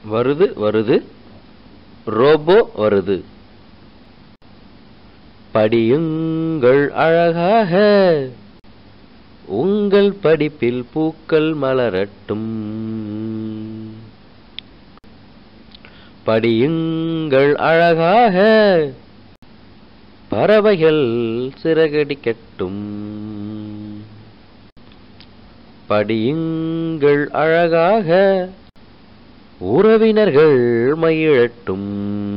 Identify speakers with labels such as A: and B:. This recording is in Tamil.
A: வருது வருது ரோபோ வருது படியுங்கள் அழகாக உங்கள் படிப்பில் பூக்கள் மலரட்டும் படியுங்கள் அழகாக பறவைகள் சிறகடிக்கட்டும் படியுங்கள் அழகாக உறவினர்கள் மகிழட்டும்